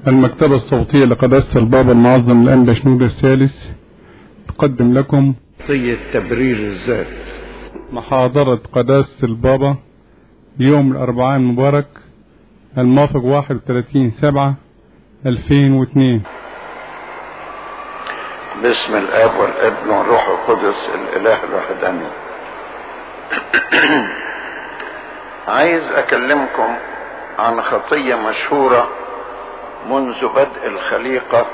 المكتبة الصوتية لقداسة البابا المعظم الأنبا شنودة الثالث تقدم لكم خطية تبرير الذات محاضرة قداسة البابا يوم الأربعاء المبارك الموافق 31 سبعة 2002 باسم الاب والابن والروح القدس الاله الواحد امين عايز اكلمكم عن خطيه مشهوره منذ بدء الخليقه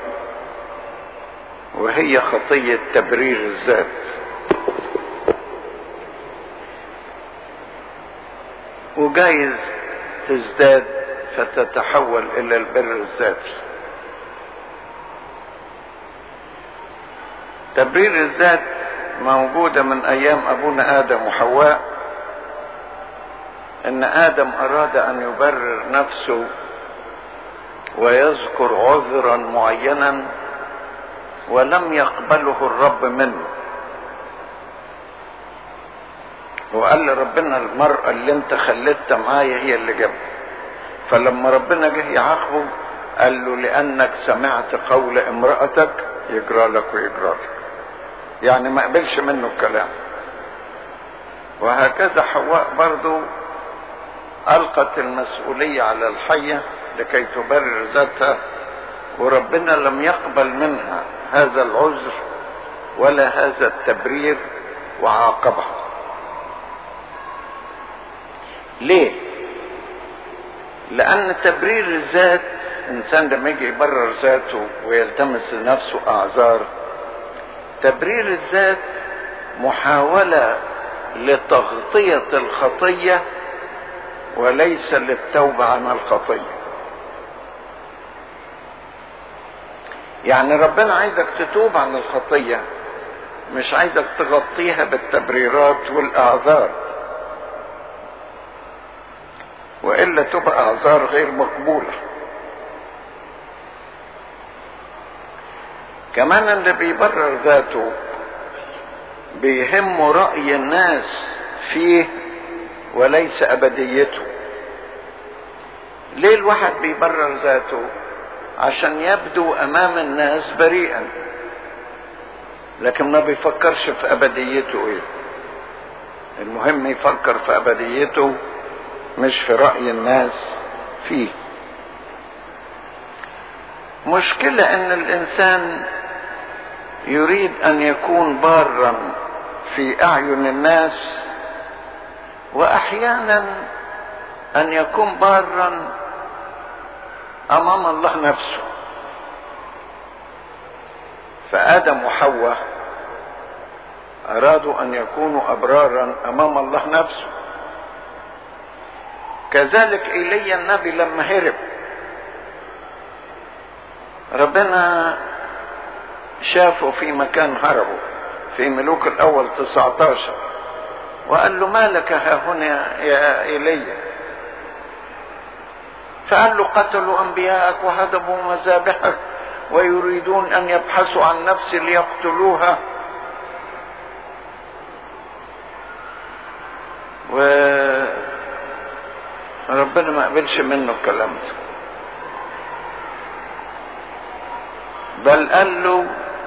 وهي خطيه تبرير الذات وجايز تزداد فتتحول الى البر الذاتي تبرير الذات موجودة من أيام أبونا آدم وحواء إن آدم أراد أن يبرر نفسه ويذكر عذرا معينا ولم يقبله الرب منه وقال لربنا المرأة اللي انت خليتها معايا هي اللي جابها فلما ربنا جه يعاقبه قال له لأنك سمعت قول امرأتك يجرى لك ويجرى لك يعني ما قبلش منه الكلام وهكذا حواء برضو ألقت المسؤولية على الحية لكي تبرر ذاتها وربنا لم يقبل منها هذا العذر ولا هذا التبرير وعاقبها ليه لأن تبرير الذات الإنسان لما يجي يبرر ذاته ويلتمس لنفسه أعذار تبرير الذات محاولة لتغطية الخطية وليس للتوبة عن الخطية يعني ربنا عايزك تتوب عن الخطية مش عايزك تغطيها بالتبريرات والأعذار وإلا تبقى أعذار غير مقبولة كمان اللي بيبرر ذاته بيهمه رأي الناس فيه وليس أبديته ليه الواحد بيبرر ذاته عشان يبدو أمام الناس بريئا لكن ما بيفكرش في أبديته إيه المهم يفكر في أبديته مش في رأي الناس فيه مشكلة ان الانسان يريد ان يكون بارا في اعين الناس واحيانا ان يكون بارا امام الله نفسه فادم وحواء ارادوا ان يكونوا ابرارا امام الله نفسه كذلك ايليا النبي لما هرب ربنا شافه في مكان هربه في ملوك الاول 19 وقال له ما لك ها هنا يا ايليا فقال له قتلوا انبياءك وهدموا مذابحك ويريدون ان يبحثوا عن نفسي ليقتلوها و ربنا ما قبلش منه الكلام ده بل قال له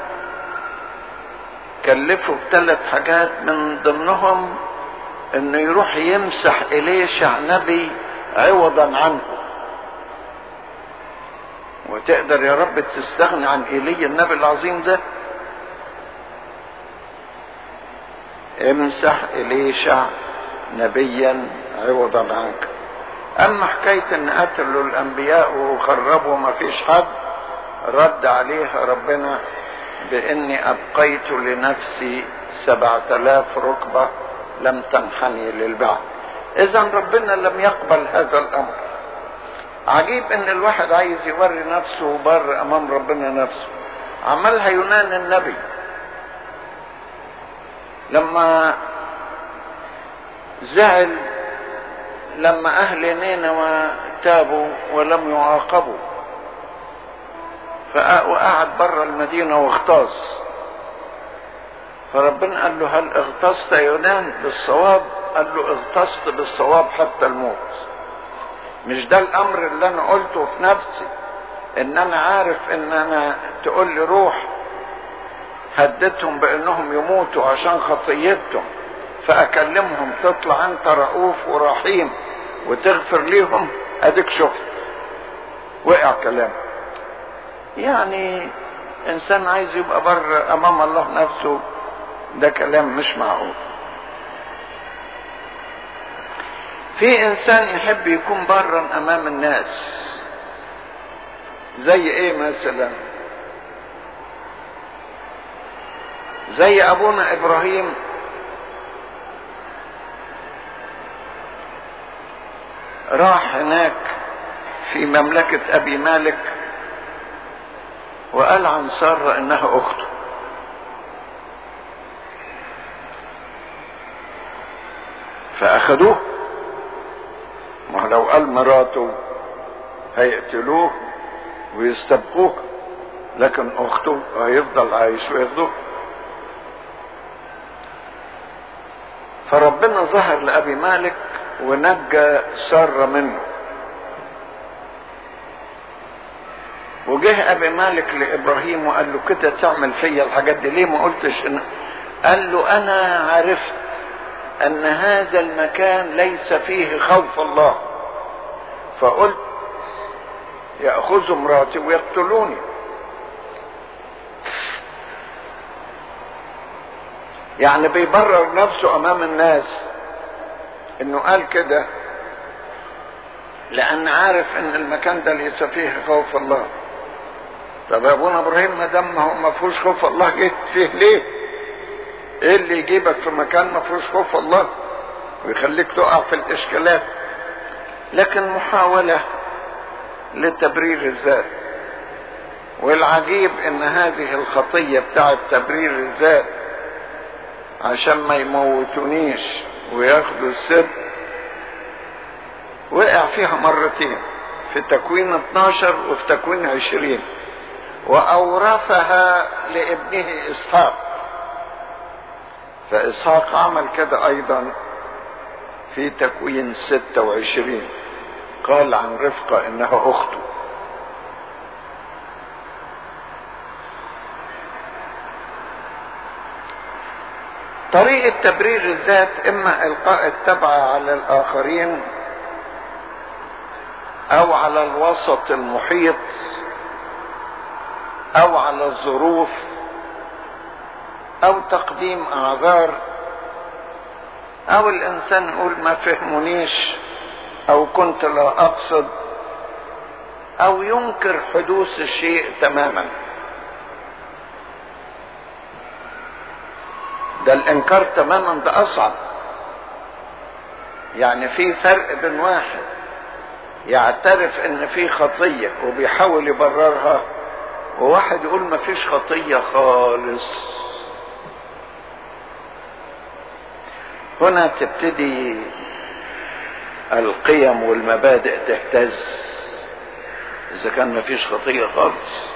كلفه بثلاث حاجات من ضمنهم انه يروح يمسح اليشع نبي عوضا عنه وتقدر يا رب تستغني عن ايليا النبي العظيم ده امسح اليشع نبيا عوضا عنك اما حكايه ان قتلوا الانبياء وخربوا ما فيش حد رد عليها ربنا باني ابقيت لنفسي سبعة الاف ركبة لم تنحني للبعث اذا ربنا لم يقبل هذا الامر عجيب ان الواحد عايز يوري نفسه بر امام ربنا نفسه عملها يونان النبي لما زعل لما اهل نينوى تابوا ولم يعاقبوا وقعد بره المدينة واغتاظ فربنا قال له هل اغتصت يا يونان بالصواب قال له اغتصت بالصواب حتى الموت مش ده الامر اللي انا قلته في نفسي ان انا عارف ان انا تقول لي روح هددتهم بانهم يموتوا عشان خطيتهم فاكلمهم تطلع انت رؤوف ورحيم وتغفر ليهم اديك شفت وقع كلام يعني انسان عايز يبقى بر امام الله نفسه ده كلام مش معقول في انسان يحب يكون برا امام الناس زي ايه مثلا زي ابونا ابراهيم راح هناك في مملكة ابي مالك وقال عن سارة انها اخته فاخدوه ما لو قال مراته هيقتلوه ويستبقوه لكن اخته هيفضل عايش وياخدوه فربنا ظهر لابي مالك ونجى سارة منه وجه ابي مالك لابراهيم وقال له كده تعمل فيا الحاجات دي ليه ما قلتش إن... قال له انا عرفت ان هذا المكان ليس فيه خوف الله فقلت ياخذوا مراتي ويقتلوني يعني بيبرر نفسه امام الناس انه قال كده لان عارف ان المكان ده ليس فيه خوف الله طب يا ابونا ابراهيم ما دام ما فيهوش خوف الله جيت فيه ليه ايه اللي يجيبك في مكان ما فيهوش خوف الله ويخليك تقع في الاشكالات لكن محاولة لتبرير الذات والعجيب ان هذه الخطية بتاعت تبرير الذات عشان ما يموتونيش وياخدوا السب وقع فيها مرتين في تكوين 12 وفي تكوين 20 وأورثها لابنه إسحاق فإسحاق عمل كده أيضا في تكوين 26 قال عن رفقة إنها أخته طريقة تبرير الذات إما إلقاء التبعة على الآخرين أو على الوسط المحيط أو على الظروف أو تقديم أعذار أو الإنسان يقول ما فهمونيش أو كنت لا أقصد أو ينكر حدوث الشيء تماما ده الإنكار تماما ده أصعب يعني في فرق بين واحد يعترف ان في خطية وبيحاول يبررها وواحد يقول ما فيش خطية خالص هنا تبتدي القيم والمبادئ تهتز اذا كان ما فيش خطية خالص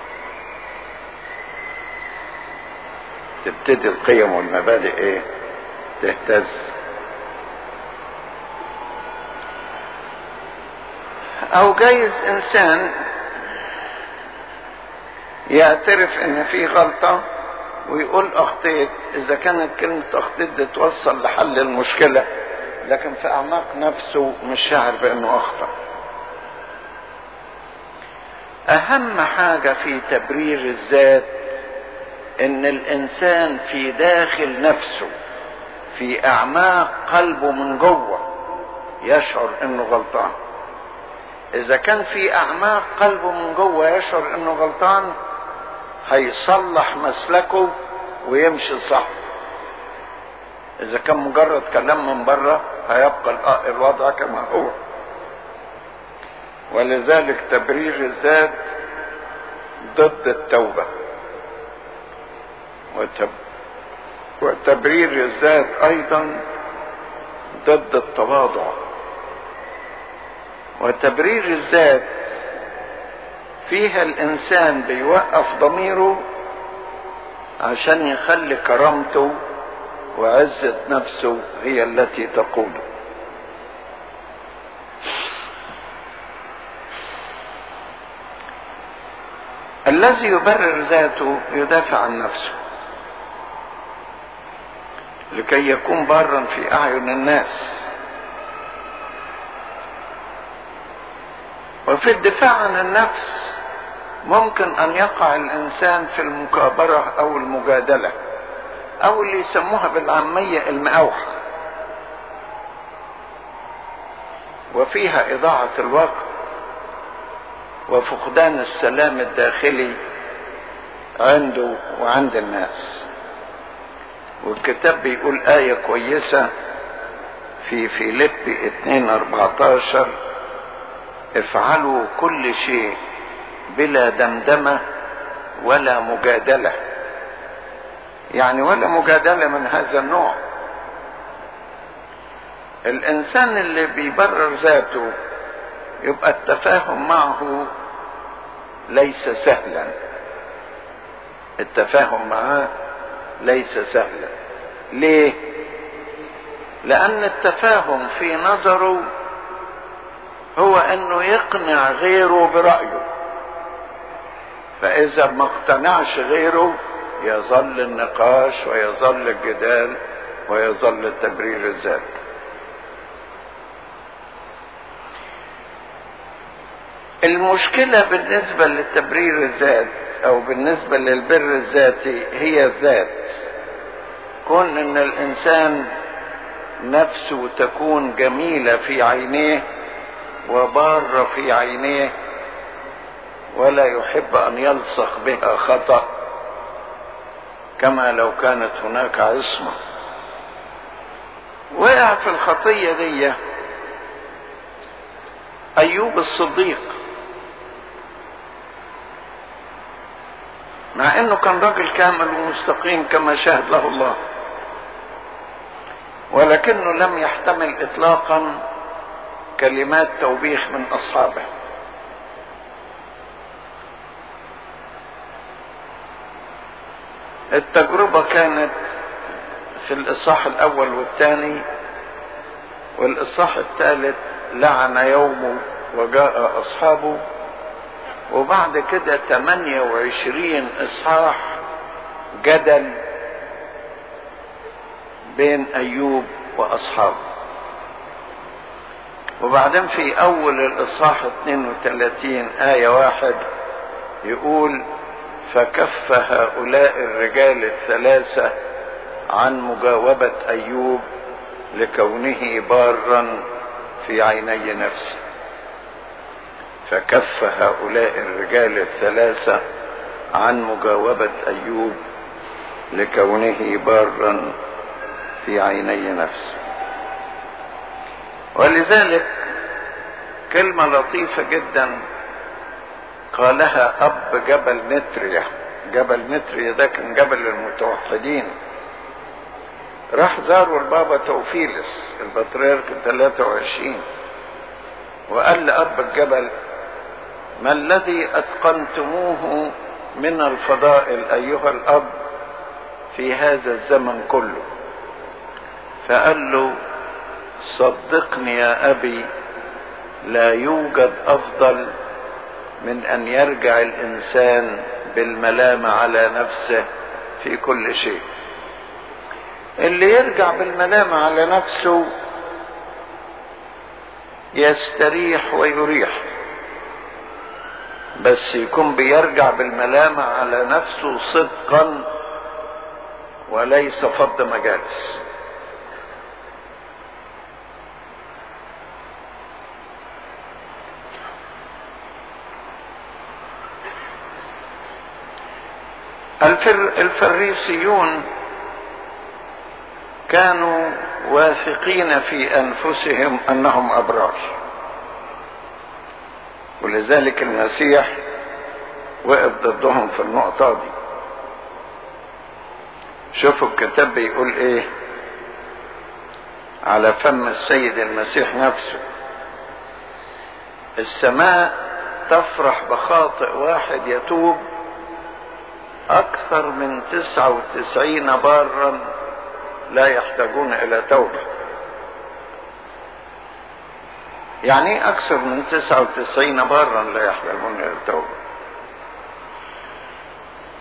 تبتدي القيم والمبادئ ايه تهتز او جايز انسان يعترف ان في غلطة ويقول اخطيت اذا كانت كلمة اخطيت دي توصل لحل المشكلة لكن في اعماق نفسه مش شاعر بانه اخطأ اهم حاجة في تبرير الذات ان الانسان في داخل نفسه في اعماق قلبه من جوه يشعر انه غلطان اذا كان في اعماق قلبه من جوه يشعر انه غلطان هيصلح مسلكه ويمشي صح اذا كان مجرد كلام من بره هيبقى الوضع كما هو ولذلك تبرير الذات ضد التوبه وتب... وتبرير الذات ايضا ضد التواضع وتبرير الذات فيها الانسان بيوقف ضميره عشان يخلي كرامته وعزة نفسه هي التي تقوده الذي يبرر ذاته يدافع عن نفسه لكي يكون بارا في اعين الناس وفي الدفاع عن النفس ممكن ان يقع الانسان في المكابره او المجادله او اللي يسموها بالعاميه المقاوحه وفيها اضاعه الوقت وفقدان السلام الداخلي عنده وعند الناس والكتاب بيقول آية كويسة في فيليب 2 14 افعلوا كل شيء بلا دمدمة ولا مجادلة يعني ولا مجادلة من هذا النوع الإنسان اللي بيبرر ذاته يبقى التفاهم معه ليس سهلا التفاهم معه ليس سهلا ليه لان التفاهم في نظره هو انه يقنع غيره برايه فاذا ما اقتنعش غيره يظل النقاش ويظل الجدال ويظل تبرير الذات المشكلة بالنسبة لتبرير الذات أو بالنسبة للبر الذاتي هي الذات كون أن الإنسان نفسه تكون جميلة في عينيه وبارة في عينيه ولا يحب أن يلصق بها خطأ كما لو كانت هناك عصمة وقع في الخطية دي أيوب الصديق مع انه كان راجل كامل ومستقيم كما شاهد له الله ولكنه لم يحتمل اطلاقا كلمات توبيخ من اصحابه التجربة كانت في الإصحاح الأول والثاني والإصحاح الثالث لعن يومه وجاء أصحابه وبعد كده 28 إصحاح جدل بين أيوب وأصحابه وبعدين في أول الإصحاح 32 آية واحد يقول فكف هؤلاء الرجال الثلاثة عن مجاوبة أيوب لكونه بارا في عيني نفسه فكف هؤلاء الرجال الثلاثة عن مجاوبة أيوب لكونه بارا في عيني نفسه ولذلك كلمة لطيفة جدا قالها أب جبل نتريا جبل نتريا ده كان جبل المتوحدين راح زاروا البابا توفيلس البطريرك 23 وقال لأب الجبل ما الذي أتقنتموه من الفضائل أيها الأب في هذا الزمن كله فقال له صدقني يا أبي لا يوجد أفضل من أن يرجع الإنسان بالملامة على نفسه في كل شيء اللي يرجع بالملامة على نفسه يستريح ويريح بس يكون بيرجع بالملامة على نفسه صدقا وليس فض مجالس الفر الفريسيون كانوا واثقين في انفسهم انهم ابرار ولذلك المسيح وقف ضدهم في النقطة دي شوفوا الكتاب بيقول ايه على فم السيد المسيح نفسه السماء تفرح بخاطئ واحد يتوب أكثر من تسعة وتسعين بارا لا يحتاجون إلى توبة يعني أكثر من تسعة وتسعين بارا لا يحتاجون إلى التوبة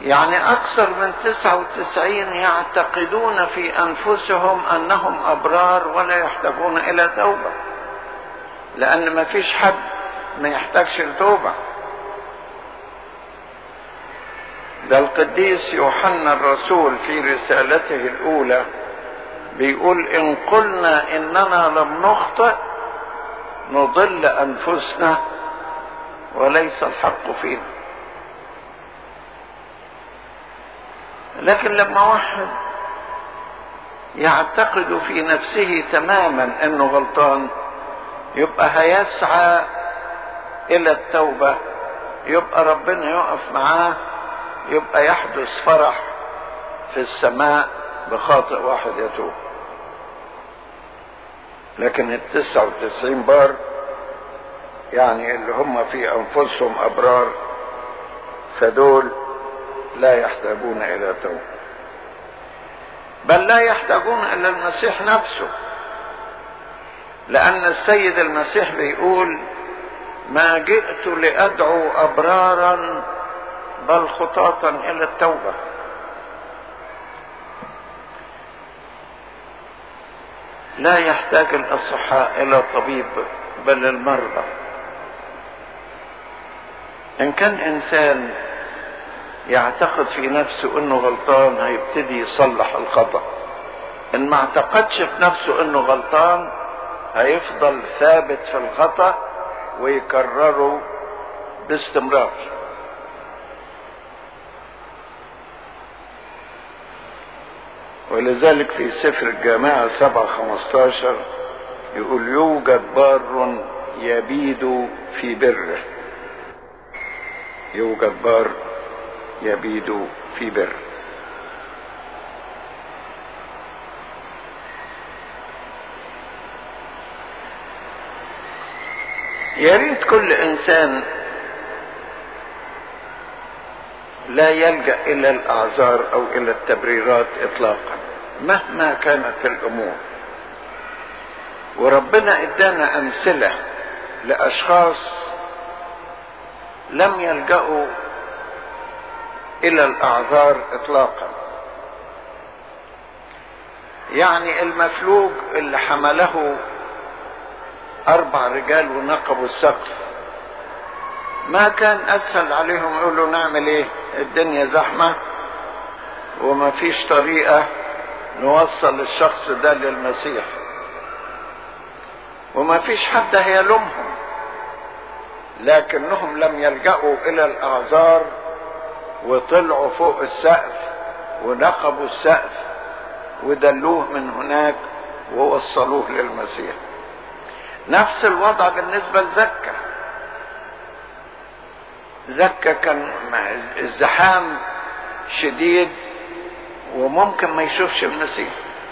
يعني أكثر من تسعة وتسعين يعتقدون في أنفسهم أنهم أبرار ولا يحتاجون إلى توبة لأن ما فيش حد ما يحتاجش لتوبة ده القديس يوحنا الرسول في رسالته الأولى بيقول إن قلنا إننا لم نخطئ نضل أنفسنا وليس الحق فينا لكن لما واحد يعتقد في نفسه تماما انه غلطان يبقى هيسعى الى التوبه يبقى ربنا يقف معاه يبقى يحدث فرح في السماء بخاطئ واحد يتوب لكن التسعة وتسعين بار يعني اللي هم في أنفسهم أبرار فدول لا يحتاجون إلى توبة بل لا يحتاجون إلى المسيح نفسه لأن السيد المسيح بيقول ما جئت لأدعو أبرارا بل خطاة إلى التوبة لا يحتاج الأصحاء إلى طبيب بل المرضى إن كان إنسان يعتقد في نفسه إنه غلطان هيبتدي يصلح الخطأ إن ما اعتقدش في نفسه إنه غلطان هيفضل ثابت في الخطأ ويكرره باستمرار ولذلك في سفر الجامعة سبعة خمستاشر يقول يوجد بار يبيد في بره يوجد بار يبيد في بره يا ريت كل انسان لا يلجا الى الاعذار او الى التبريرات اطلاقا مهما كانت الامور وربنا ادانا امثله لاشخاص لم يلجأوا الى الاعذار اطلاقا يعني المفلوج اللي حمله اربع رجال ونقبوا السقف ما كان اسهل عليهم يقولوا نعمل ايه الدنيا زحمه وما فيش طريقه نوصل الشخص ده للمسيح وما فيش حد هيلومهم لكنهم لم يلجأوا إلى الأعذار وطلعوا فوق السقف ونقبوا السقف ودلوه من هناك ووصلوه للمسيح نفس الوضع بالنسبة لزكا زكا كان الزحام شديد وممكن ما يشوفش المسيح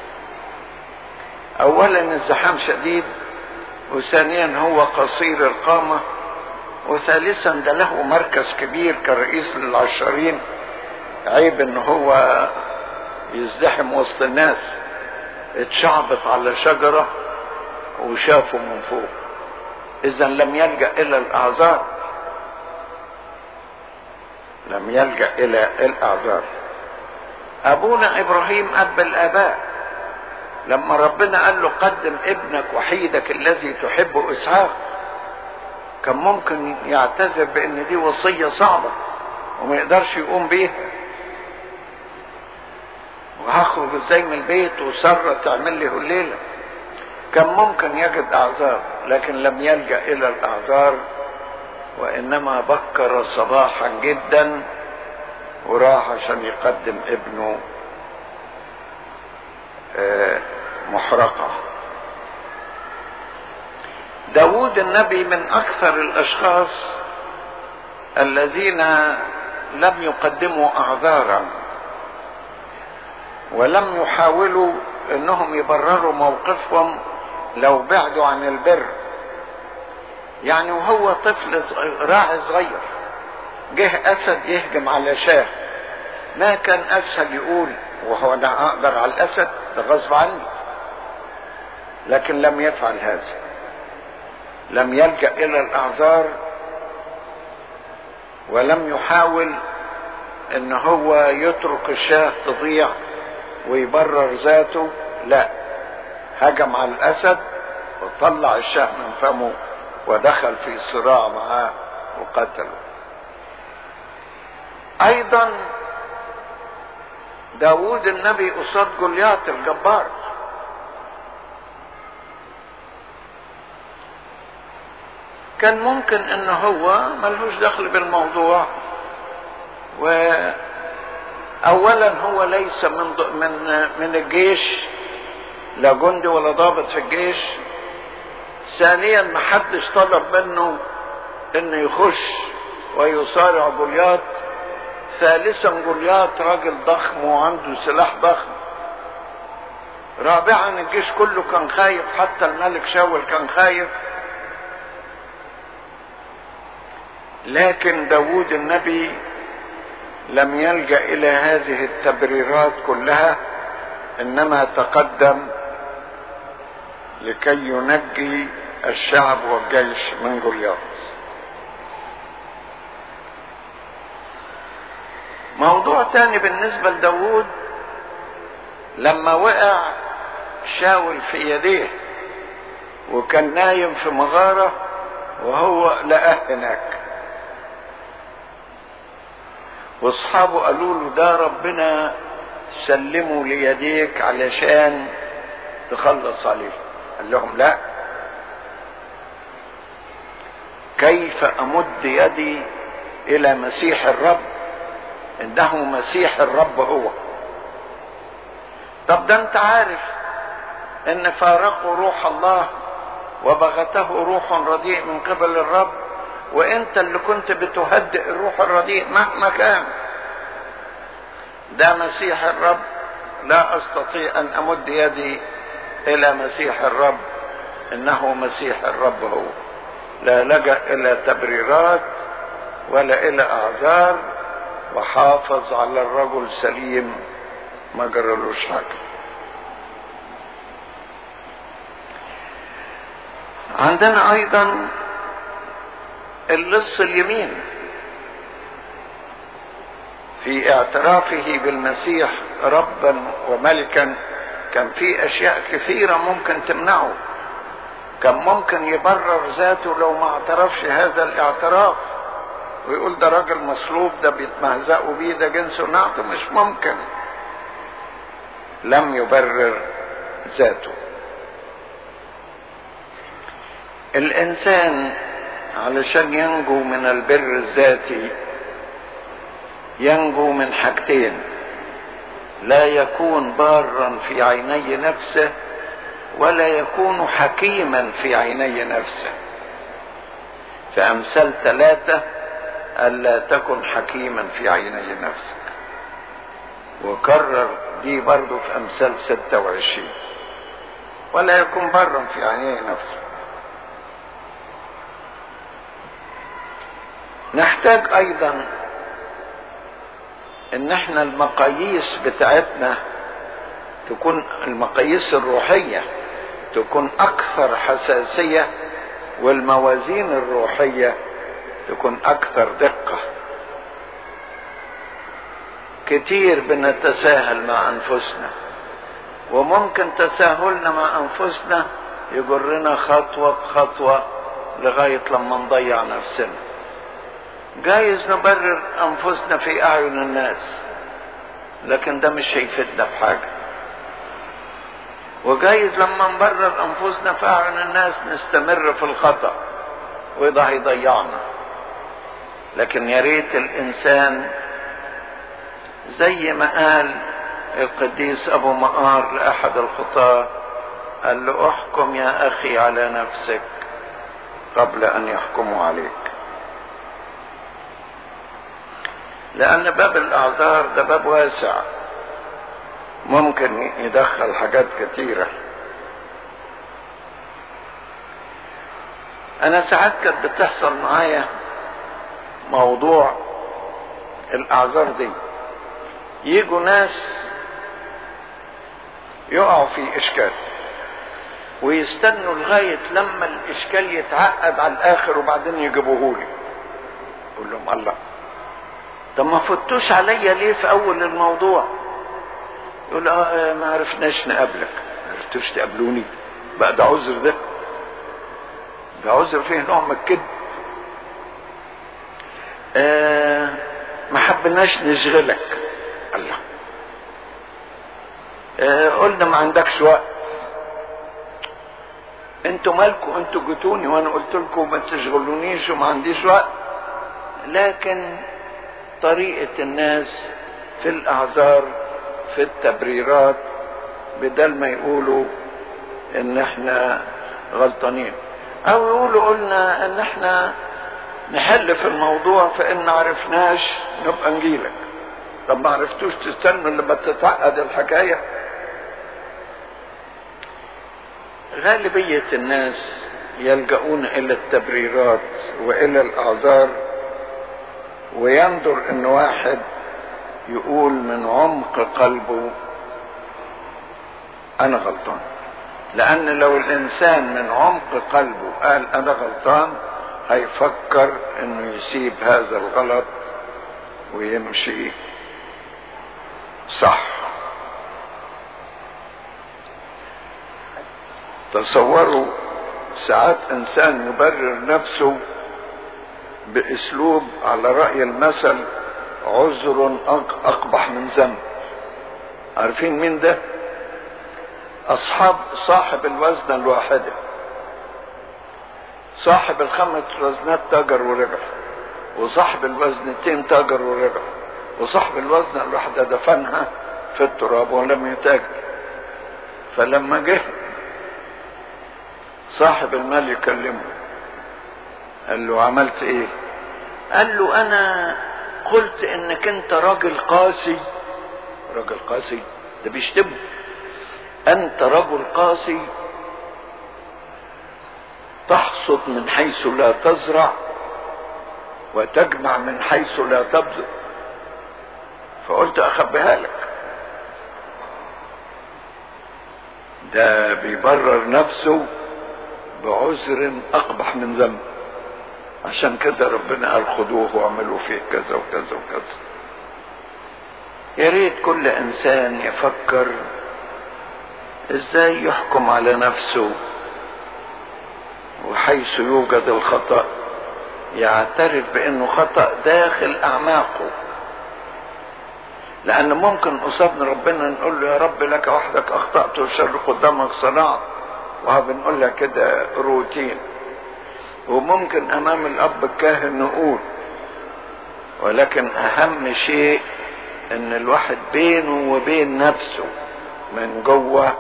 اولا الزحام شديد وثانيا هو قصير القامة وثالثا ده له مركز كبير كرئيس للعشرين عيب ان هو يزدحم وسط الناس اتشعبط على شجرة وشافه من فوق اذا لم يلجأ الى الاعذار لم يلجأ الى الاعذار ابونا ابراهيم اب الاباء لما ربنا قال له قدم ابنك وحيدك الذي تحبه اسحاق كان ممكن يعتذر بان دي وصيه صعبه وما يقدرش يقوم بيها وهخرج ازاي من البيت وساره تعمل لي الليله كان ممكن يجد اعذار لكن لم يلجا الى الاعذار وانما بكر صباحا جدا وراح عشان يقدم ابنه محرقة داود النبي من أكثر الأشخاص الذين لم يقدموا أعذارا ولم يحاولوا أنهم يبرروا موقفهم لو بعدوا عن البر يعني وهو طفل راعي صغير جه أسد يهجم على شاه ما كان أسهل يقول وهو أنا أقدر على الأسد ده غصب عني لكن لم يفعل هذا لم يلجأ إلى الأعذار ولم يحاول ان هو يترك الشاه تضيع ويبرر ذاته لا هجم على الاسد وطلع الشاه من فمه ودخل في صراع معاه وقتله ايضا داود النبي قصاد جوليات الجبار كان ممكن ان هو ملهوش دخل بالموضوع واولا هو ليس من من من الجيش لا جندي ولا ضابط في الجيش ثانيا ما حدش طلب منه انه يخش ويصارع جوليات ثالثا جوليات راجل ضخم وعنده سلاح ضخم رابعا الجيش كله كان خايف حتى الملك شاول كان خايف لكن داود النبي لم يلجا الى هذه التبريرات كلها انما تقدم لكي ينجي الشعب والجيش من جولياط موضوع تاني بالنسبة لداود لما وقع شاول في يديه وكان نايم في مغارة وهو لقاه هناك واصحابه قالوا له ده ربنا سلمه ليديك علشان تخلص عليه قال لهم لا كيف امد يدي الى مسيح الرب انه مسيح الرب هو طب ده انت عارف ان فارقوا روح الله وبغته روح رديء من قبل الرب وانت اللي كنت بتهدئ الروح الرديء مهما كان ده مسيح الرب لا استطيع ان امد يدي الى مسيح الرب انه مسيح الرب هو لا لجا الى تبريرات ولا الى اعذار وحافظ على الرجل سليم ما جرالوش حاجه عندنا ايضا اللص اليمين في اعترافه بالمسيح ربا وملكا كان في اشياء كثيره ممكن تمنعه كان ممكن يبرر ذاته لو ما اعترفش هذا الاعتراف ويقول ده راجل مصلوب ده بيتمهزقوا بيه ده جنسه نعته مش ممكن لم يبرر ذاته الانسان علشان ينجو من البر الذاتي ينجو من حاجتين لا يكون بارا في عيني نفسه ولا يكون حكيما في عيني نفسه في امثال ثلاثه الا تكن حكيما في عيني نفسك وكرر دي برضو في امثال ستة وعشرين ولا يكون برا في عيني نفسه نحتاج ايضا ان احنا المقاييس بتاعتنا تكون المقاييس الروحية تكون اكثر حساسية والموازين الروحية تكون اكثر دقة كتير بنتساهل مع انفسنا وممكن تساهلنا مع انفسنا يجرنا خطوة بخطوة لغاية لما نضيع نفسنا جايز نبرر انفسنا في اعين الناس لكن ده مش هيفيدنا بحاجه وجايز لما نبرر انفسنا في اعين الناس نستمر في الخطا وده هيضيعنا لكن يا ريت الانسان زي ما قال القديس ابو مقار لاحد الخطاه قال له احكم يا اخي على نفسك قبل ان يحكموا عليك لأن باب الأعذار ده باب واسع ممكن يدخل حاجات كتيرة أنا ساعات كانت بتحصل معايا موضوع الأعذار دي يجوا ناس يقعوا في إشكال ويستنوا لغاية لما الإشكال يتعقد على الآخر وبعدين يجيبوهولي أقول لهم الله طب ما فتوش عليا ليه في اول الموضوع يقول اه ما عرفناش نقابلك ما عرفتوش تقابلوني بقى ده عذر ده ده عذر فيه نوع من الكذب آه ما حبناش نشغلك الله آه قلنا ما عندكش وقت انتوا مالكم انتوا جيتوني وانا قلت لكم ما تشغلونيش وما عنديش وقت لكن طريقة الناس في الاعذار في التبريرات بدل ما يقولوا ان احنا غلطانين او يقولوا قلنا ان احنا نحل في الموضوع فان عرفناش نبقى نجيلك طب ما عرفتوش تستنوا لما تتعقد الحكاية غالبية الناس يلجؤون الى التبريرات والى الاعذار وينظر ان واحد يقول من عمق قلبه انا غلطان لان لو الانسان من عمق قلبه قال انا غلطان هيفكر انه يسيب هذا الغلط ويمشي صح تصوروا ساعات انسان يبرر نفسه باسلوب على راي المثل عذر اقبح من ذنب عارفين مين ده اصحاب صاحب الوزنه الواحده صاحب الخمس وزنات تاجر ورجع وصاحب الوزنتين تاجر ورجع وصاحب الوزنة الواحدة دفنها في التراب ولم يتاجر فلما جه صاحب المال يكلمه قال له عملت ايه قال له انا قلت انك انت راجل قاسي راجل قاسي ده بيشتمه انت رجل قاسي تحصد من حيث لا تزرع وتجمع من حيث لا تبذر فقلت اخبيها لك ده بيبرر نفسه بعذر اقبح من ذنب عشان كده ربنا قال خدوه واعملوا فيه كذا وكذا وكذا يا ريت كل انسان يفكر ازاي يحكم على نفسه وحيث يوجد الخطأ يعترف بانه خطأ داخل اعماقه لان ممكن قصادنا ربنا نقول له يا رب لك وحدك اخطأت والشر قدامك صنعت وبنقول لها كده روتين وممكن امام الاب الكاهن نقول ولكن اهم شيء ان الواحد بينه وبين نفسه من جوه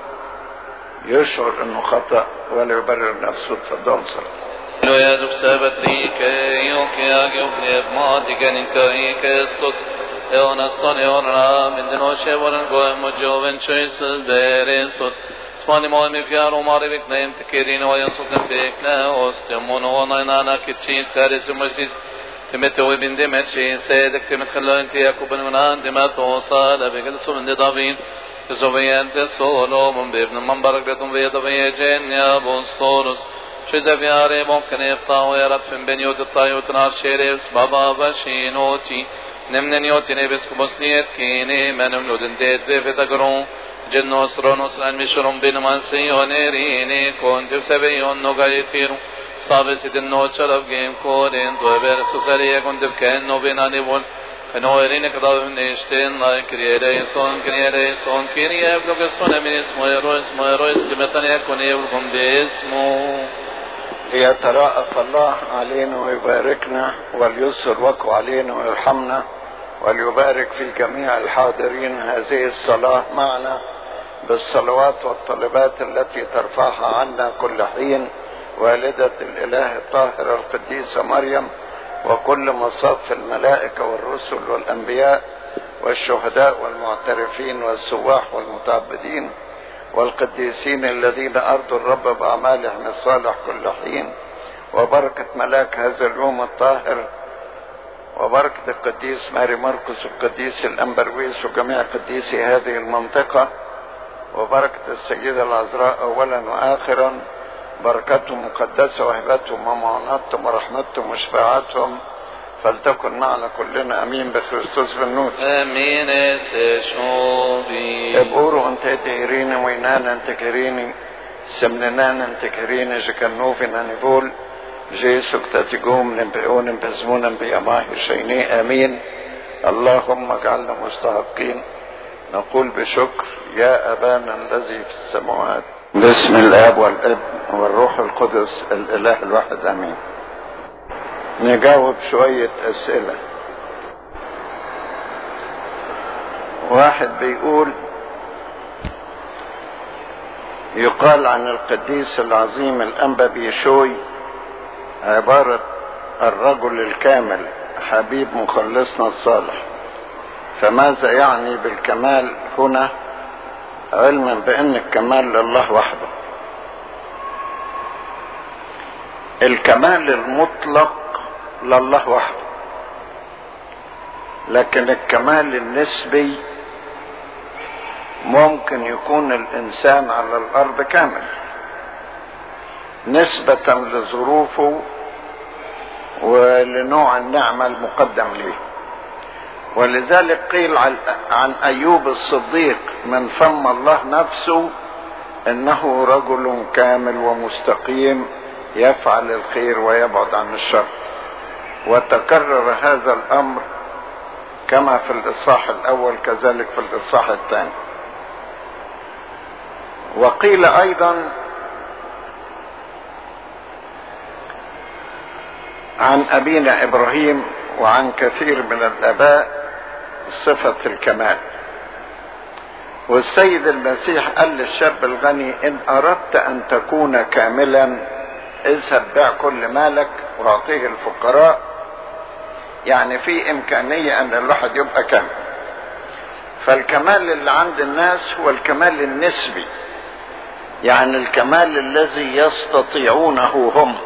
يشعر انه خطأ ولا يبرر نفسه اتفضل صلاه Lo är uppsävet i och jag upplev matigen i Kristus. Jag nästan gör men den har kävaren gå mot joven köjsel beresos. Spani mo mi fjaro mari vik nem te kirin o jag såg den vekna oss. Jag må nå na na na kitchin kare som precis. تمت وبن دمشي سيدك تمت خلان تي يكوب من دمت وصال بقل سون ضبين تزوين تسولو من بابن من بركتهم في ضبي جن يا بوستورس شذا في عري ممكن يقطع ويرد في بنيوت الطايوت نار شيريس بابا بشينوتي نمن نيوتي نبس كبسنيت كيني من منودن ديت في تقرون جنوس رونوس لان مشرم بن منسيونيريني كنت سبيون نوغايتيرو صابس دنو شرف جيم كورين دوبر سسرية كنت بكأنه بناني بول فنويرين كتاب من اشتين لا كريه ريسون كريه ريسون كريه يبلغ اسمه من اسمه يرو اسمه يرو اسمه يكون يبلغم باسمه ليتراءف الله علينا ويباركنا وليسر وقه علينا ويرحمنا وليبارك في جميع الحاضرين هذه الصلاة معنا بالصلوات والطلبات التي ترفعها عنا كل حين والدة الإله الطاهرة القديسة مريم وكل مصاف الملائكة والرسل والأنبياء والشهداء والمعترفين والسواح والمتعبدين والقديسين الذين أرضوا الرب بأعمالهم الصالح كل حين وبركة ملاك هذا اليوم الطاهر وبركة القديس ماري مرقس القديس الأنبرويس وجميع قديسي هذه المنطقة وبركة السيدة العذراء أولا وآخرا بركتهم مقدسة وهبتهم ومعونتهم ورحمتهم وشفاعتهم فلتكن معنا كلنا امين بخريستوس بالنور امين سشوبي ابورو انت تهريني وينانا انت كريني سمننانا انت كريني جكنوفنا نقول جيسو كتاتيقوم نبعون بزمونا بيماه شيني امين اللهم اجعلنا مستحقين نقول بشكر يا ابانا الذي في السماوات باسم الاب والابن والروح القدس الاله الواحد امين نجاوب شوية اسئلة واحد بيقول يقال عن القديس العظيم الانبا بيشوي عبارة الرجل الكامل حبيب مخلصنا الصالح فماذا يعني بالكمال هنا علما بان الكمال لله وحده الكمال المطلق لله وحده لكن الكمال النسبي ممكن يكون الانسان على الارض كامل نسبة لظروفه ولنوع النعمة المقدم له ولذلك قيل عن ايوب الصديق من فم الله نفسه انه رجل كامل ومستقيم يفعل الخير ويبعد عن الشر وتكرر هذا الامر كما في الاصحاح الاول كذلك في الاصحاح الثاني وقيل ايضا عن ابينا ابراهيم وعن كثير من الاباء صفة الكمال والسيد المسيح قال للشاب الغني ان اردت ان تكون كاملا اذهب بيع كل مالك واعطيه الفقراء يعني في امكانية ان الواحد يبقى كامل فالكمال اللي عند الناس هو الكمال النسبي يعني الكمال الذي يستطيعونه هم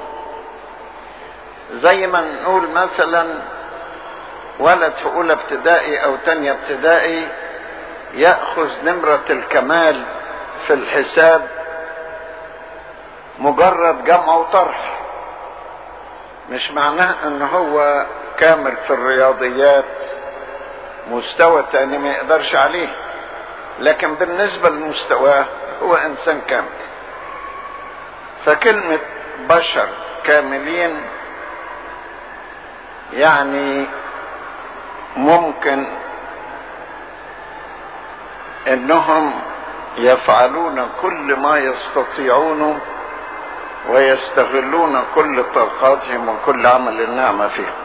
زي ما نقول مثلا ولد في اولى ابتدائي او تانية ابتدائي ياخذ نمرة الكمال في الحساب مجرد جمع وطرح مش معناه ان هو كامل في الرياضيات مستوى تاني ما يقدرش عليه لكن بالنسبة لمستواه هو انسان كامل فكلمة بشر كاملين يعني ممكن انهم يفعلون كل ما يستطيعونه ويستغلون كل طاقاتهم وكل عمل النعمة فيهم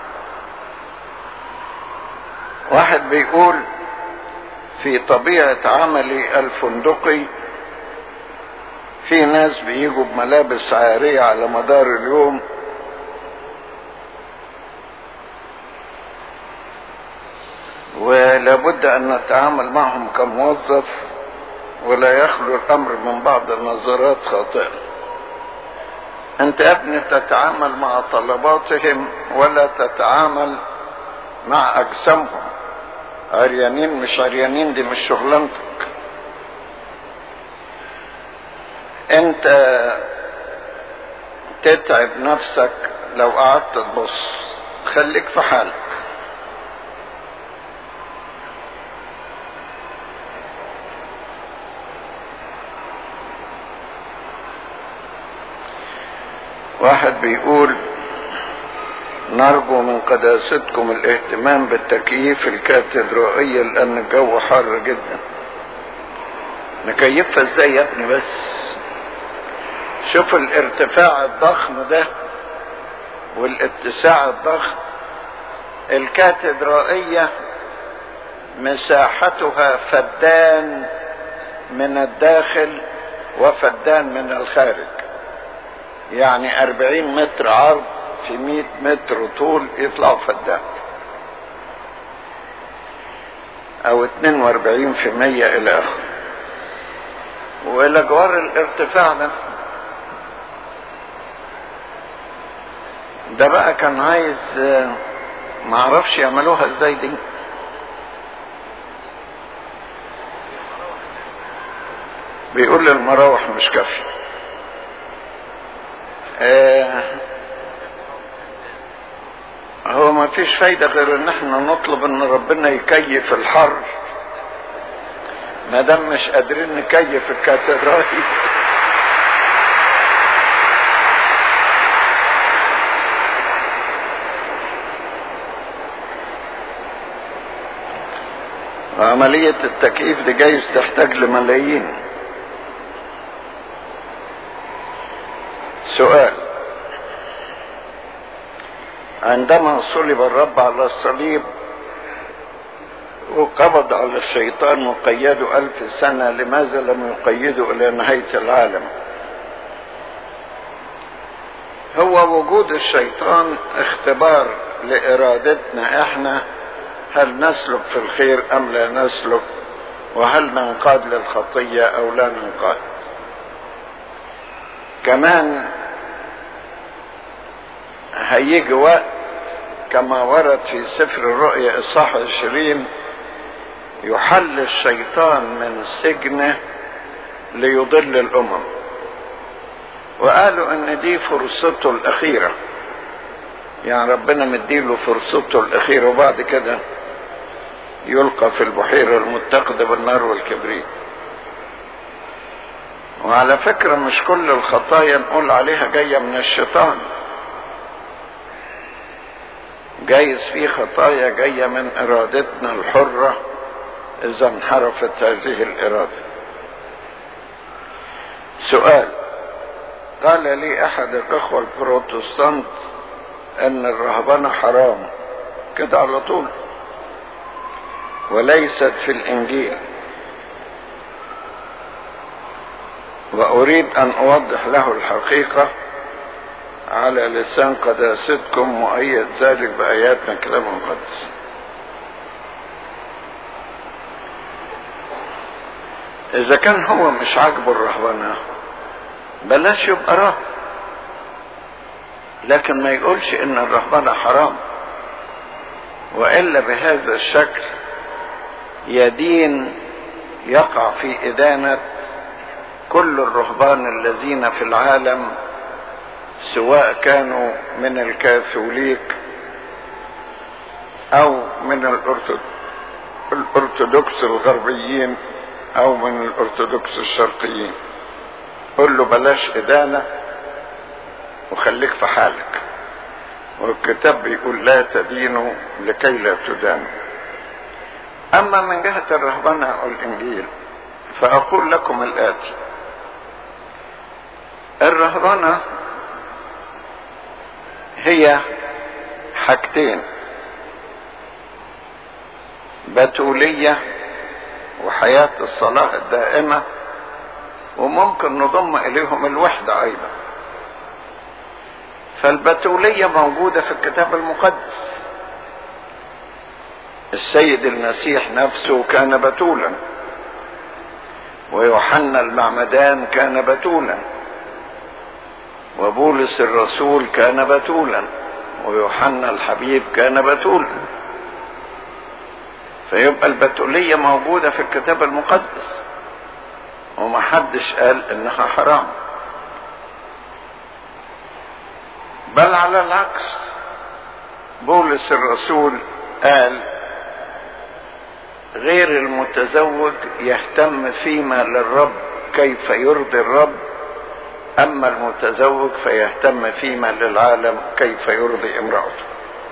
واحد بيقول في طبيعة عملي الفندقي في ناس بيجوا بملابس عارية على مدار اليوم ولابد ان نتعامل معهم كموظف ولا يخلو الامر من بعض النظرات خاطئه انت يا ابني تتعامل مع طلباتهم ولا تتعامل مع اجسامهم عريانين مش عريانين دي مش شغلانتك انت تتعب نفسك لو قعدت تبص خليك في حالك واحد بيقول نرجو من قداستكم الاهتمام بالتكييف الكاتدرائية لأن الجو حر جدا نكيفها ازاي يا ابني بس شوف الارتفاع الضخم ده والاتساع الضخم الكاتدرائية مساحتها فدان من الداخل وفدان من الخارج يعني أربعين متر عرض في مئة متر طول يطلعوا فدان أو اتنين وأربعين في مية إلى آخره وإلى جوار الارتفاع ده ده بقى كان عايز معرفش يعملوها ازاي دي بيقول لي المراوح مش كافيه آه هو ما فيش فايدة غير ان احنا نطلب ان ربنا يكيف الحر ما دام مش قادرين نكيف الكاتدرائي عملية التكييف دي جايز تحتاج لملايين سؤال عندما صلب الرب على الصليب وقبض على الشيطان وقيده ألف سنة لماذا لم يقيده إلى نهاية العالم هو وجود الشيطان اختبار لإرادتنا احنا هل نسلك في الخير أم لا نسلك وهل ننقاد للخطية أو لا ننقاد كمان هيجي وقت كما ورد في سفر الرؤيا إصحاح عشرين يحل الشيطان من سجنه ليضل الأمم وقالوا ان دي فرصته الأخيرة يعني ربنا مديله فرصته الأخيرة وبعد كده يلقى في البحيرة المتقدة بالنار والكبريت وعلى فكرة مش كل الخطايا نقول عليها جاية من الشيطان جايز في خطايا جاية من إرادتنا الحرة إذا انحرفت هذه الإرادة سؤال قال لي أحد الأخوة البروتستانت أن الرهبنة حرام كده على طول وليست في الإنجيل وأريد أن أوضح له الحقيقة على لسان قداستكم مؤيد ذلك بآيات من كلام المقدس إذا كان هو مش عاجبه الرهبنة بلاش يبقى راهب لكن ما يقولش إن الرهبنة حرام وإلا بهذا الشكل يدين يقع في إدانة كل الرهبان الذين في العالم سواء كانوا من الكاثوليك او من الارثوذكس الغربيين او من الارثوذكس الشرقيين قل له بلاش ادانه وخليك في حالك والكتاب بيقول لا تدينوا لكي لا تدانوا اما من جهه الرهبنه والانجيل فاقول لكم الاتي الرهبنه هي حاجتين بتولية وحياة الصلاة الدائمة وممكن نضم إليهم الوحدة أيضا فالبتولية موجودة في الكتاب المقدس السيد المسيح نفسه كان بتولا ويوحنا المعمدان كان بتولا وبولس الرسول كان بتولا ويوحنا الحبيب كان بتولا فيبقى البتولية موجودة في الكتاب المقدس ومحدش قال انها حرام بل على العكس بولس الرسول قال غير المتزوج يهتم فيما للرب كيف يرضي الرب أما المتزوج فيهتم فيما للعالم كيف يرضي امرأته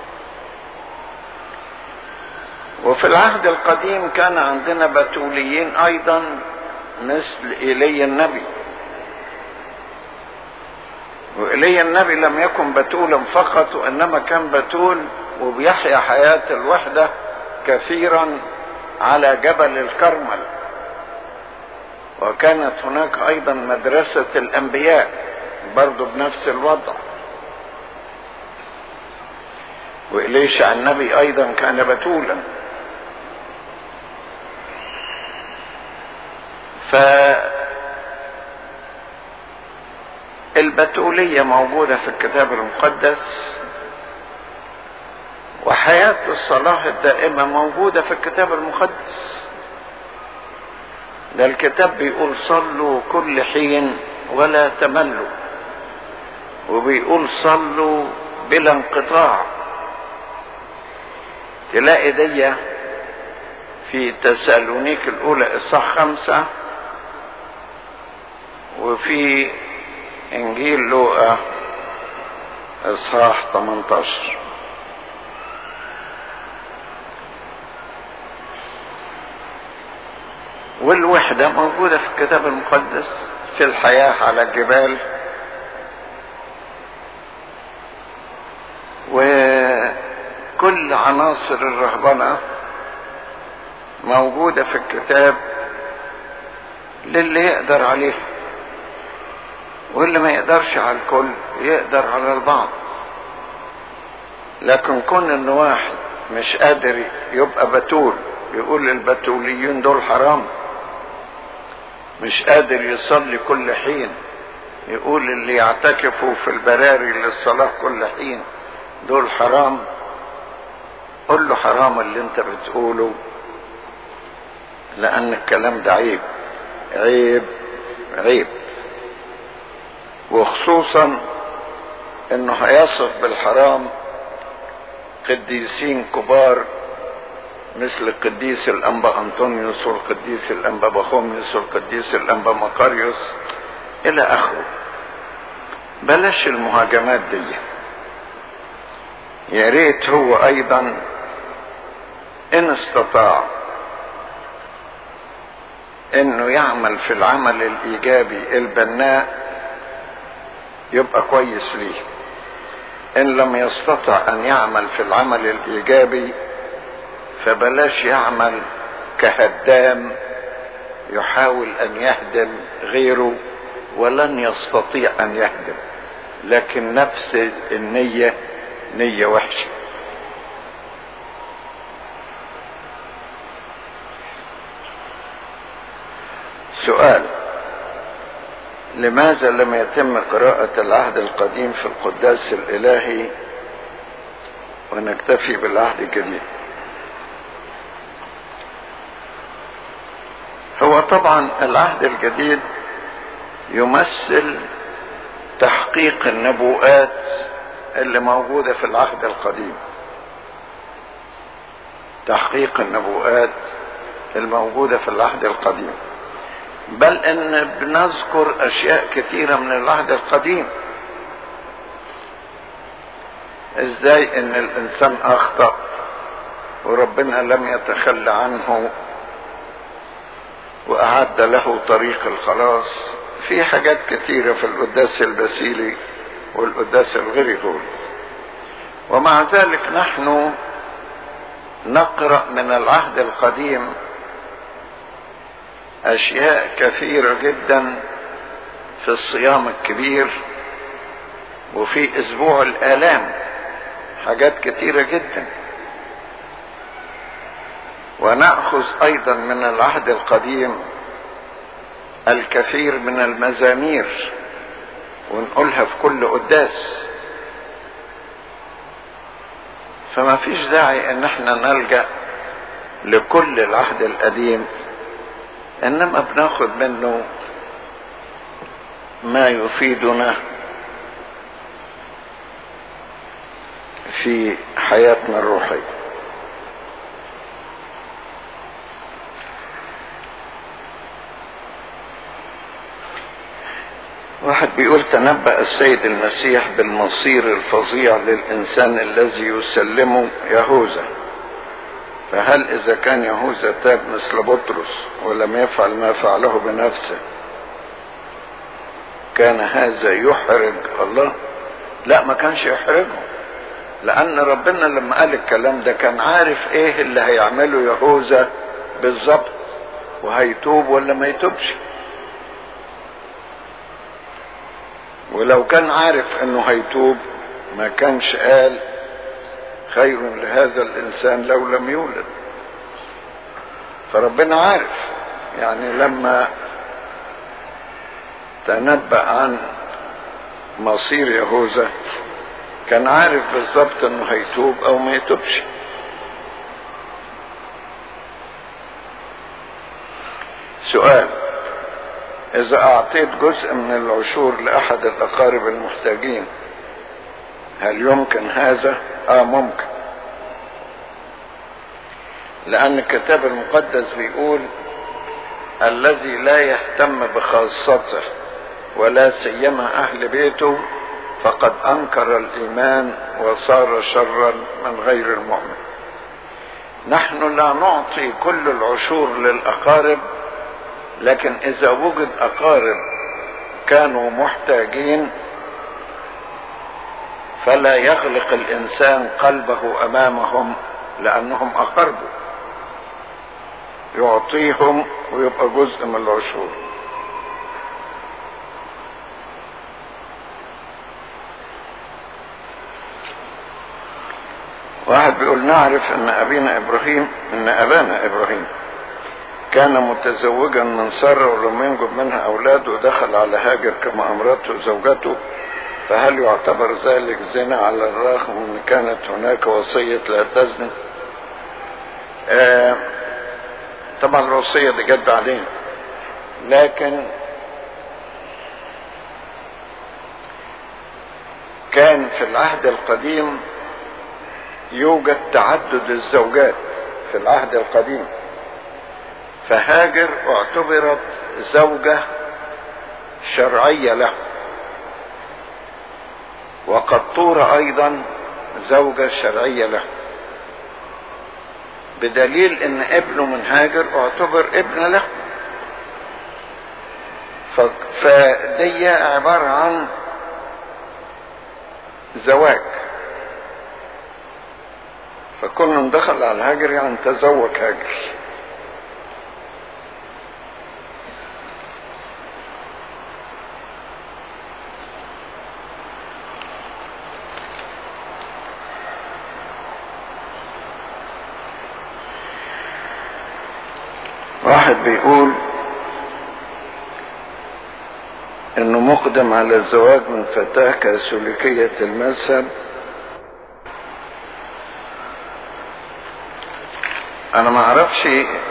وفي العهد القديم كان عندنا بتوليين أيضا مثل إيليا النبي وإيليا النبي لم يكن بتولا فقط وإنما كان بتول وبيحيا حياة الوحدة كثيرا على جبل الكرمل وكانت هناك ايضا مدرسة الانبياء برضو بنفس الوضع وإليشع النبي ايضا كان بتولا ف البتولية موجودة في الكتاب المقدس وحياة الصلاة الدائمة موجودة في الكتاب المقدس ده الكتاب بيقول صلوا كل حين ولا تملوا وبيقول صلوا بلا انقطاع تلاقي دي في تسالونيك الاولى اصحاح خمسة وفي انجيل لوقا اصحاح 18 والوحدة موجودة في الكتاب المقدس في الحياة على الجبال وكل عناصر الرهبنة موجودة في الكتاب للي يقدر عليه واللي ما يقدرش على الكل يقدر على البعض لكن كون ان واحد مش قادر يبقى بتول يقول البتوليين دول حرام مش قادر يصلي كل حين يقول اللي يعتكفوا في البراري للصلاة كل حين دول حرام قل له حرام اللي انت بتقوله لان الكلام ده عيب عيب عيب وخصوصا انه هيصف بالحرام قديسين كبار مثل القديس الانبا انطونيوس والقديس الانبا بخوميوس والقديس الانبا مقاريوس الى اخره بلاش المهاجمات دي يا ريت هو ايضا ان استطاع انه يعمل في العمل الايجابي البناء يبقى كويس ليه ان لم يستطع ان يعمل في العمل الايجابي فبلاش يعمل كهدام يحاول ان يهدم غيره ولن يستطيع ان يهدم لكن نفس النية نية وحشة سؤال لماذا لم يتم قراءة العهد القديم في القداس الإلهي ونكتفي بالعهد الجديد هو طبعا العهد الجديد يمثل تحقيق النبوءات اللي موجودة في العهد القديم تحقيق النبوءات الموجودة في العهد القديم بل ان بنذكر اشياء كثيرة من العهد القديم ازاي ان الانسان اخطأ وربنا لم يتخلى عنه واعد له طريق الخلاص في حاجات كثيرة في القداس البسيلي والقداس الغريغوري ومع ذلك نحن نقرأ من العهد القديم اشياء كثيرة جدا في الصيام الكبير وفي اسبوع الالام حاجات كثيرة جدا ونأخذ ايضا من العهد القديم الكثير من المزامير ونقولها في كل قداس فما فيش داعي ان احنا نلجأ لكل العهد القديم انما بناخد منه ما يفيدنا في حياتنا الروحيه واحد بيقول تنبأ السيد المسيح بالمصير الفظيع للإنسان الذي يسلمه يهوذا فهل إذا كان يهوذا تاب مثل بطرس ولم يفعل ما فعله بنفسه كان هذا يحرج الله لا ما كانش يحرجه لأن ربنا لما قال الكلام ده كان عارف إيه اللي هيعمله يهوذا بالظبط وهيتوب ولا ما يتوبش ولو كان عارف انه هيتوب ما كانش قال خير لهذا الانسان لو لم يولد فربنا عارف يعني لما تنبأ عن مصير يهوذا كان عارف بالظبط انه هيتوب او ما يتوبش سؤال إذا أعطيت جزء من العشور لأحد الأقارب المحتاجين هل يمكن هذا؟ آه ممكن لأن الكتاب المقدس بيقول الذي لا يهتم بخاصته ولا سيما أهل بيته فقد أنكر الإيمان وصار شرا من غير المؤمن نحن لا نعطي كل العشور للأقارب لكن إذا وجد أقارب كانوا محتاجين فلا يغلق الإنسان قلبه أمامهم لأنهم أقربوا يعطيهم ويبقى جزء من العشور واحد بيقول نعرف ان ابينا ابراهيم ان ابانا ابراهيم كان متزوجا من سارة ولم ينجب منها اولاد ودخل على هاجر كما امرته زوجته فهل يعتبر ذلك زنا على الرغم ان كانت هناك وصية لا تزني آه طبعا الوصية دي جد عليه لكن كان في العهد القديم يوجد تعدد الزوجات في العهد القديم فهاجر اعتبرت زوجة شرعية له وقطورة ايضا زوجة شرعية له بدليل ان ابنه من هاجر اعتبر ابن له فدي عبارة عن زواج فكل دخل على هاجر يعني تزوج هاجر واحد بيقول انه مقدم على الزواج من فتاة كاثوليكية المذهب انا ما اعرفش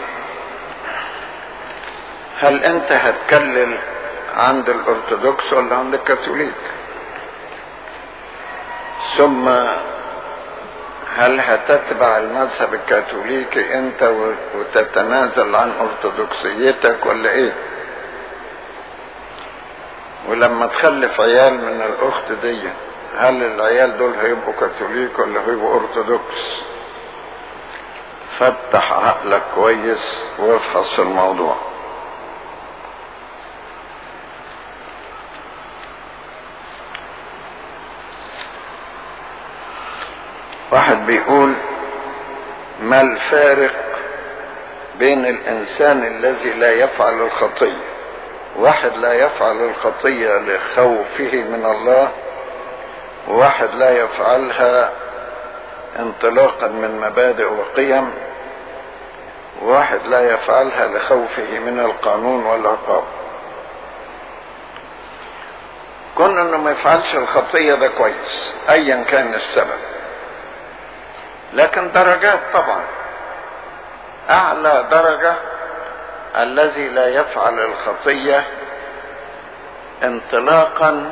هل انت هتكلل عند الارثوذكس ولا عند الكاثوليك ثم هل هتتبع المذهب الكاثوليكي انت وتتنازل عن ارثوذكسيتك ولا ايه ولما تخلف عيال من الاخت دي هل العيال دول هيبقوا كاثوليك ولا هيبقوا ارثوذكس فتح عقلك كويس وافحص الموضوع واحد بيقول ما الفارق بين الانسان الذي لا يفعل الخطيه واحد لا يفعل الخطيه لخوفه من الله وواحد لا يفعلها انطلاقا من مبادئ وقيم واحد لا يفعلها لخوفه من القانون والعقاب كون انه ما يفعلش الخطيه ده كويس ايا كان السبب لكن درجات طبعا اعلى درجه الذي لا يفعل الخطيه انطلاقا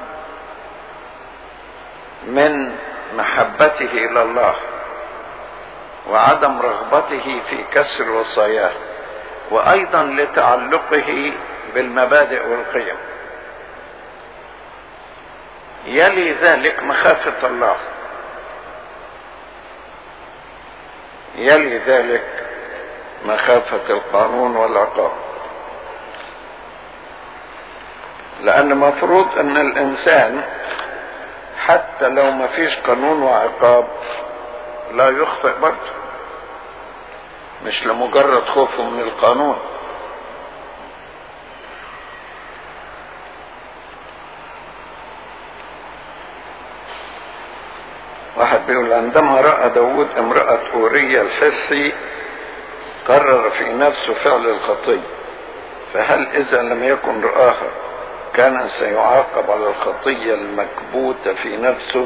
من محبته الى الله وعدم رغبته في كسر وصاياه وايضا لتعلقه بالمبادئ والقيم يلي ذلك مخافه الله يلي ذلك مخافه القانون والعقاب لان مفروض ان الانسان حتى لو ما فيش قانون وعقاب لا يخطئ برضه مش لمجرد خوفه من القانون واحد بيقول عندما رأى داود امرأة أورية الحثي قرر في نفسه فعل الخطية فهل إذا لم يكن رآها كان سيعاقب على الخطية المكبوتة في نفسه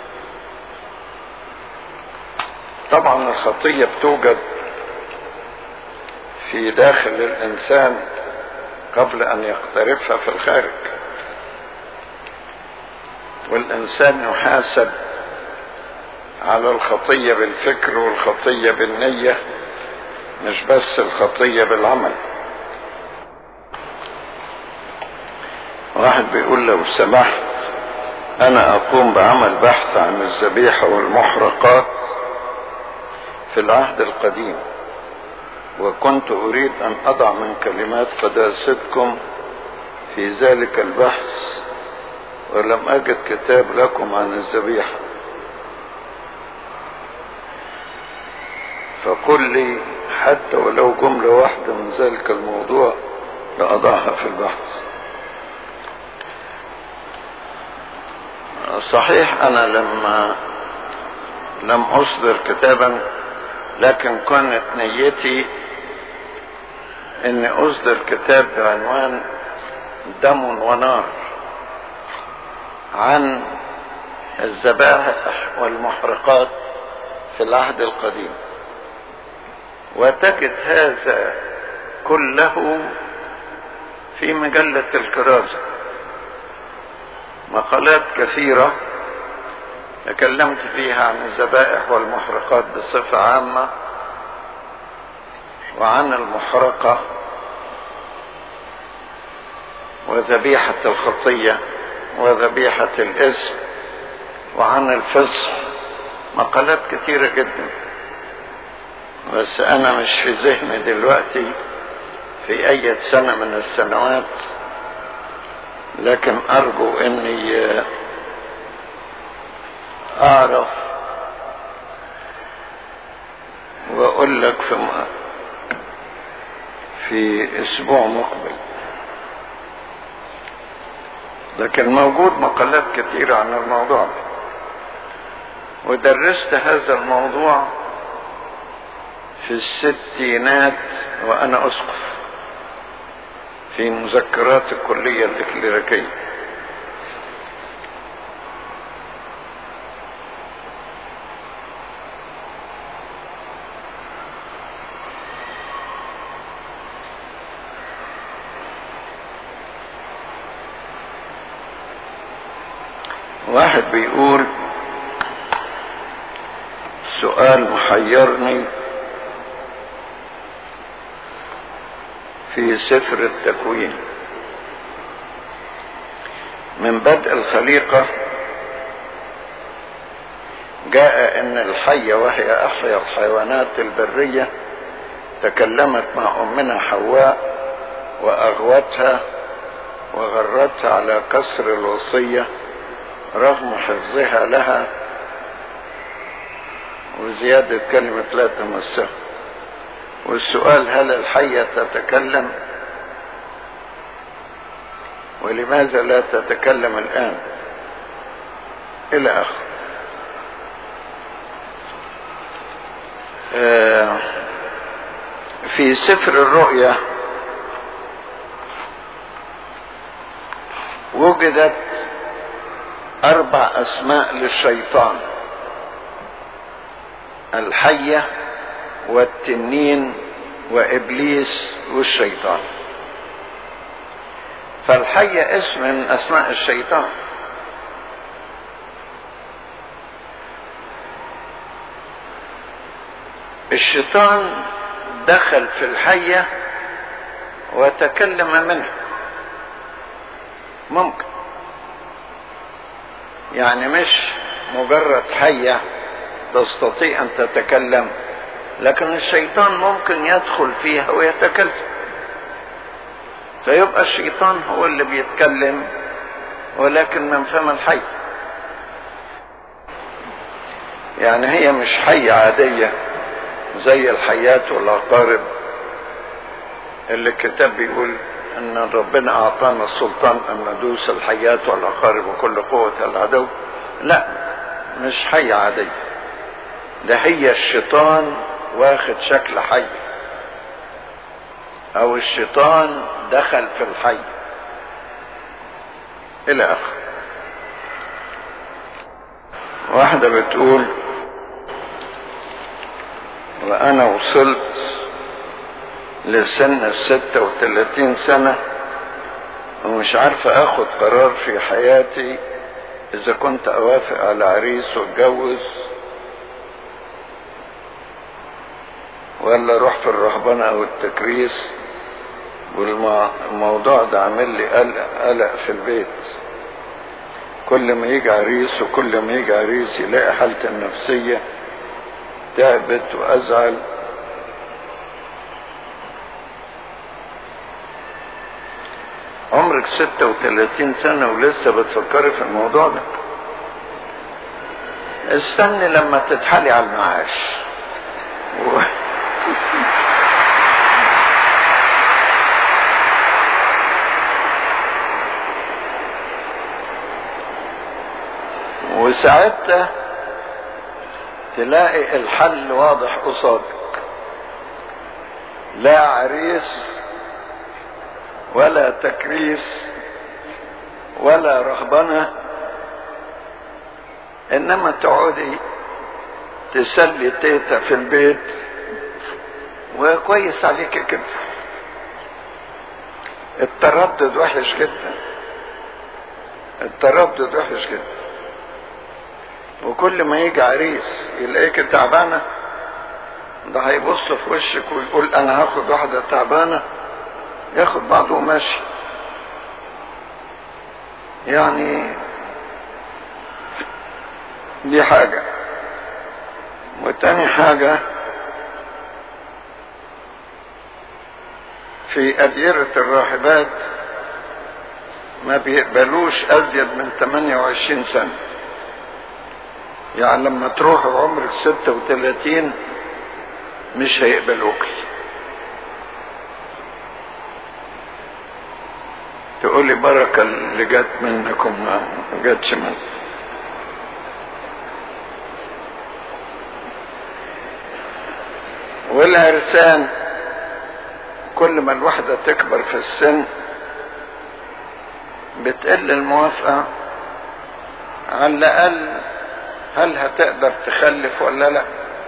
طبعا الخطية بتوجد في داخل الإنسان قبل أن يقترفها في الخارج والإنسان يحاسب على الخطية بالفكر والخطية بالنية مش بس الخطية بالعمل واحد بيقول لو سمحت انا اقوم بعمل بحث عن الذبيحة والمحرقات في العهد القديم وكنت اريد ان اضع من كلمات قداستكم في ذلك البحث ولم اجد كتاب لكم عن الذبيحة فقل لي حتى ولو جملة واحدة من ذلك الموضوع لأضعها في البحث صحيح أنا لما لم أصدر كتابا لكن كانت نيتي أني أصدر كتاب بعنوان دم ونار عن الذبائح والمحرقات في العهد القديم وتجد هذا كله في مجلة الكرازة مقالات كثيرة تكلمت فيها عن الذبائح والمحرقات بصفة عامة وعن المحرقة وذبيحة الخطية وذبيحة الاسم وعن الفصح مقالات كثيرة جدا بس انا مش في ذهني دلوقتي في اي سنة من السنوات لكن ارجو اني اعرف واقول لك في في اسبوع مقبل لكن موجود مقالات كثيرة عن الموضوع ده ودرست هذا الموضوع في الستينات وانا اسقف في مذكرات الكلية الإكليريكية واحد بيقول سؤال محيرني في سفر التكوين من بدء الخليقة جاء ان الحية وهي احيا الحيوانات البرية تكلمت مع امنا حواء واغوتها وغرتها على كسر الوصية رغم حفظها لها وزيادة كلمة لا تمسها والسؤال هل الحية تتكلم ولماذا لا تتكلم الآن إلى آخر آه في سفر الرؤيا وجدت أربع أسماء للشيطان الحية والتنين وابليس والشيطان فالحية اسم من اسماء الشيطان الشيطان دخل في الحية وتكلم منها ممكن يعني مش مجرد حية تستطيع ان تتكلم لكن الشيطان ممكن يدخل فيها ويتكلم فيبقى الشيطان هو اللي بيتكلم ولكن من فم الحي يعني هي مش حية عادية زي الحيات والعقارب اللي الكتاب بيقول ان ربنا اعطانا السلطان ان ندوس الحيات والعقارب وكل قوة العدو لا مش حية عادية ده هي الشيطان واخد شكل حي او الشيطان دخل في الحي الى اخر واحدة بتقول وانا وصلت لسن الستة وثلاثين سنة ومش عارفة اخد قرار في حياتي اذا كنت اوافق على عريس واتجوز ولا اروح في الرهبنة او التكريس والموضوع ده عامل لي قلق, قلق في البيت كل ما يجي عريس وكل ما يجي عريس يلاقي حالته النفسية تعبت وازعل عمرك ستة وثلاثين سنة ولسه بتفكري في الموضوع ده استني لما تتحالي على المعاش و... وساعتها تلاقي الحل واضح قصادك لا عريس ولا تكريس ولا رهبنة انما تقعدي تسلي تيتا في البيت وكويس عليك كده التردد وحش جدا التردد وحش جدا وكل ما يجي عريس يلاقيك تعبانة ده هيبص في وشك ويقول انا هاخد واحدة تعبانة ياخد بعضه وماشي يعني دي حاجة وتاني حاجة في أديرة الراهبات ما بيقبلوش أزيد من 28 سنة يعني لما تروح عمرك 36 مش هيقبلوك تقولي بركة اللي جت منكم ما جاتش منكم والعرسان كل ما الواحدة تكبر في السن بتقل الموافقة على الأقل هل هتقدر تخلف ولا لا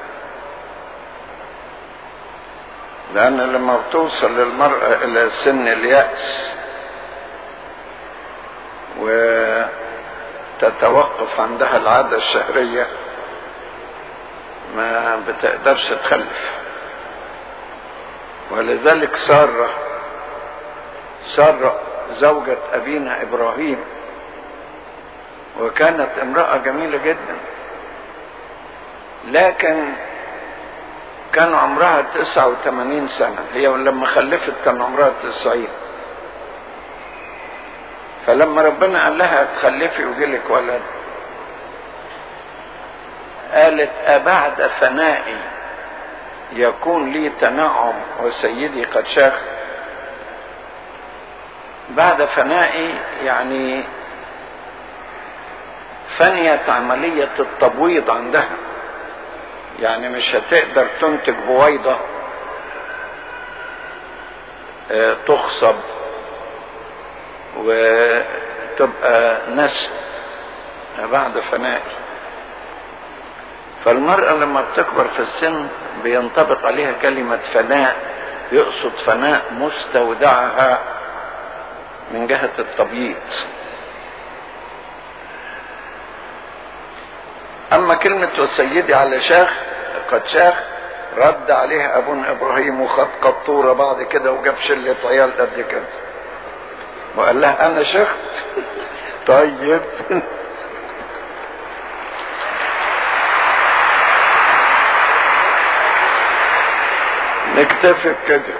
لأن لما بتوصل للمرأة إلى سن اليأس وتتوقف عندها العادة الشهرية ما بتقدرش تخلف ولذلك سارة سارة زوجة أبينا إبراهيم وكانت امرأة جميلة جدا لكن كان عمرها تسعة وثمانين سنة هي لما خلفت كان عمرها تسعين فلما ربنا قال لها تخلفي وجيلك ولد قالت أبعد فنائي يكون لي تنعم وسيدي قد شاخ بعد فنائي يعني فنيت عملية التبويض عندها يعني مش هتقدر تنتج بويضة اه تخصب وتبقى نسل بعد فنائي فالمرأة لما بتكبر في السن بينطبق عليها كلمة فناء يقصد فناء مستودعها من جهة التبييض أما كلمة وسيدي على شاخ قد شاخ رد عليها أبونا إبراهيم وخد قطورة بعد كده وجاب شلة عيال قد كده وقال لها أنا شخت طيب نكتفي بكده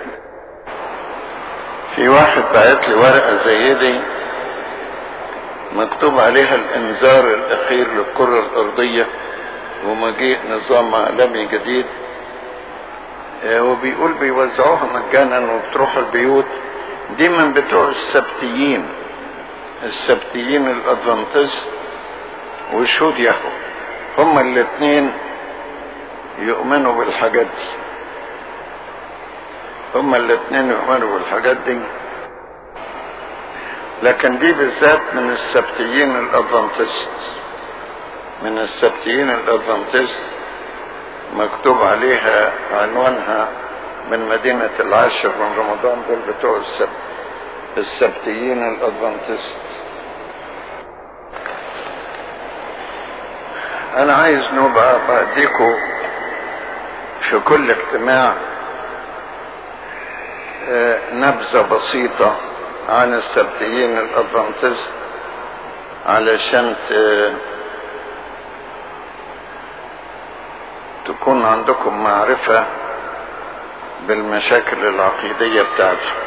في واحد بعت لي ورقة زي دي مكتوب عليها الانذار الاخير للكرة الارضية ومجيء نظام عالمي جديد وبيقول بيوزعوها مجانا وبتروح البيوت دي من بتوع السبتيين السبتيين الادفانتست وشهود يهو هما الاثنين يؤمنوا بالحاجات دي هما الاثنين يؤمنوا بالحاجات دي لكن دي بالذات من السبتيين الادفانتست من السبتيين الادفانتست مكتوب عليها عنوانها من مدينة العاشر من رمضان دول بتوع السبت السبتيين الادفانتست انا عايز نبقى بديكوا في كل اجتماع آه، نبذة بسيطة عن السبتيين الأدفانتست علشان ت- تكون عندكم معرفة بالمشاكل العقيدية بتاعتهم